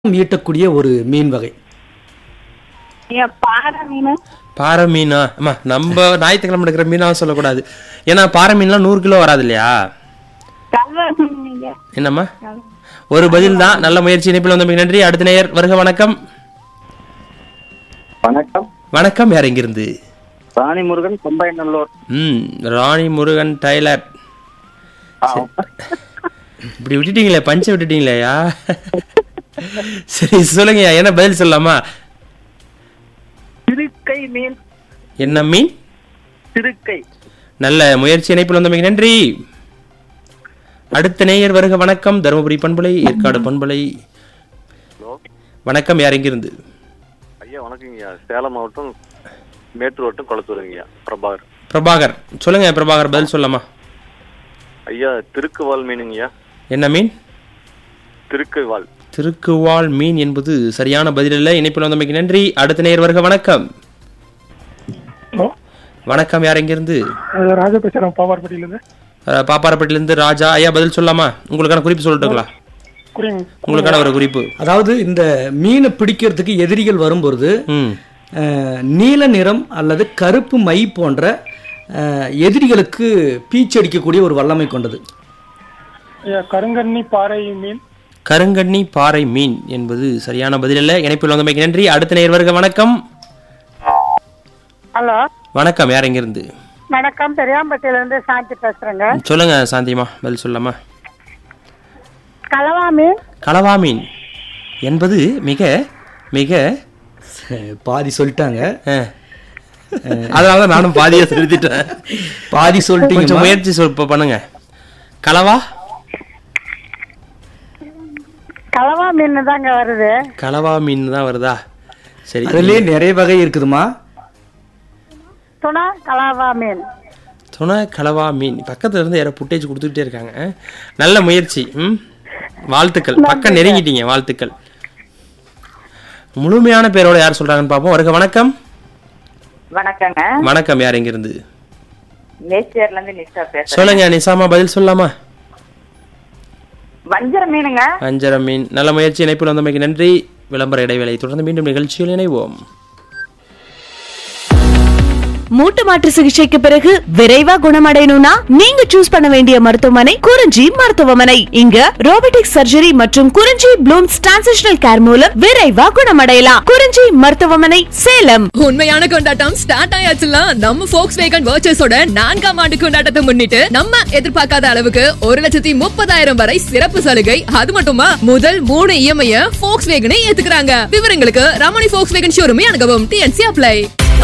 ஈட்டக்கூடிய ஒரு மீன் வகை ஏன் பாறை மீன் பாறை மீனா அம்மா நம்ம ஞாயிற்றுக்கிழமை எடுக்கிற மீனா சொல்லக்கூடாது ஏன்னா பாறை மீன்லாம் நூறு கிலோ வராது இல்லையா கல்வ மீன் நீங்க என்னம்மா ஒரு பதில் தான் நல்ல முயற்சி இணைப்பில் வந்தமைக்கு நன்றி அடுத்த நேயர் வருக வணக்கம் வணக்கம் வணக்கம் யார் இங்கிருந்து ராணி முருகன் கொம்பைநல்லூர் ம் ராணி முருகன் டைலர் ஆ, இப்படி விட்டுட்டீங்களே பஞ்சை விட்டுட்டீங்களேயா சரி சொல்லுங்கய்யா என்ன பதில் சொல்லலாமா திருக்கை மீன் என்ன மீன் திருக்கை நல்ல முயற்சி இணைப்பில் வந்தமைக்கு நன்றி அடுத்த நேயர் வருக வணக்கம் தருமபுரி பண்பலை ஏற்காடு பண்பலை ஹலோ வணக்கம் யார் இங்கிருந்து ஐயா வணக்கங்கய்யா சேலம் மாவட்டம் மேட்டூர் வட்டம் கொளத்தூருங்கய்யா பிரபாகர் பிரபாகர் சொல்லுங்க பிரபாகர் பதில் சொல்லலாமா ஐயா திருக்குவால் மீனுங்கய்யா என்ன மீன் திருக்குவால் திருக்குவாள் மீன் என்பது சரியான பதில் இல்லை இணைப்பில் வந்தமைக்கு நன்றி அடுத்த நேயர் வருக வணக்கம் ஹலோ வணக்கம் யார் இங்கிருந்து அது ராஜா பேசுகிறேன் பாவார்பட்டியிலேருந்து அஹ், பாப்பாரப்பட்டிலிருந்து ராஜா ஐயா பதில் சொல்லலாமா உங்களுக்கான குறிப்பு சொல்லட்டுங்களா குறிங்க உங்களுக்கான ஒரு குறிப்பு அதாவது இந்த மீனை பிடிக்கிறதுக்கு எதிரிகள் வரும்பொழுது ம் அஹ், நீல நிறம் அல்லது கருப்பு மை போன்ற அஹ், எதிரிகளுக்கு பீச்சடிக்கக்கூடிய ஒரு வல்லமை கொண்டது ஐயா கருங்கண்ணி பாறை மீன் கருங்கண்ணி பாறை மீன் என்பது சரியான பதில் இல்லை இணைப்பில் வந்தமைக்கு நன்றி அடுத்த நேயர் வருக வணக்கம் ஹலோ வணக்கம் யார் இங்கிருந்து வணக்கம் பெரியாம்பட்டியில இருந்து சாந்தி பேசுறேங்க சொல்லுங்க சாந்திமா பதில் சொல்லலாமா கலவா மீன் களவா மீன் என்பது மிக மிக அஹ், பாதி சொல்லிட்டாங்க அஹ், அதனால தான் நானும் பாதியை செலுத்திட்டேன் பாதி கொஞ்சம் சொல்லிட்டீங்க முயற்சி சொல் இப்ப பண்ணுங்க களவா கலவா மீன் தாங்க வருது களவா மீன் தான் வருதா சரி அதுலயே நிறைய வகை இருக்குதுமா துணா கலவா மீன் துணை களவா மீன் பக்கத்துல இருந்து யாரோ புட்டேஜ் கொடுத்துக்கிட்டே இருக்காங்க நல்ல முயற்சி ம் வாழ்த்துக்கள் பக்கம் நெருங்கிட்டீங்க வாழ்த்துக்கள் முழுமையான பேரோட யார் சொல்றாங்கன்னு பார்ப்போம் வருக வணக்கம் வணக்கங்க வணக்கம் யார் இங்கிருந்து நேச்சர்ல இருந்து நிஷா பேசுறேன் சொல்லுங்க நிசாமா பதில் சொல்லலாமா வஞ்சர மீனுங்க அஞ்சர மீன் நல்ல முயற்சி இணைப்பில் வந்தமைக்கு நன்றி விளம்பர இடைவேளை தொடர்ந்து மீண்டும் நிகழ்ச்சியில் இணைவோம் மூட்டு மாற்று சிகிச்சைக்கு பிறகு விரைவா குணமடையணும்னா நீங்க சூஸ் பண்ண வேண்டிய மருத்துவமனை குறிஞ்சி மருத்துவமனை இங்க ரோபோட்டிக் சர்ஜரி மற்றும் குறிஞ்சி ப்ளூம்ஸ் டிரான்சிஷனல் கேர் மூலம் விரைவா குணமடையலாம் குறிஞ்சி மருத்துவமனை சேலம் உண்மையான கொண்டாட்டம் ஸ்டார்ட் ஆயாச்சுல நம்ம ஃபோக்ஸ் வேகன் வர்ச்சஸோட நான்காம் ஆண்டு கொண்டாட்டத்தை முன்னிட்டு நம்ம எதிர்பார்க்காத அளவுக்கு ஒரு லட்சத்தி முப்பதாயிரம் வரை சிறப்பு சலுகை அது மட்டுமா முதல் மூணு இஎம்ஐ ஃபோக்ஸ் வேகனை ஏத்துக்கிறாங்க விவரங்களுக்கு ரமணி ஃபோக்ஸ் வேகன் ஷோரூமே அணுகவும் டிஎன்சி அப்ளை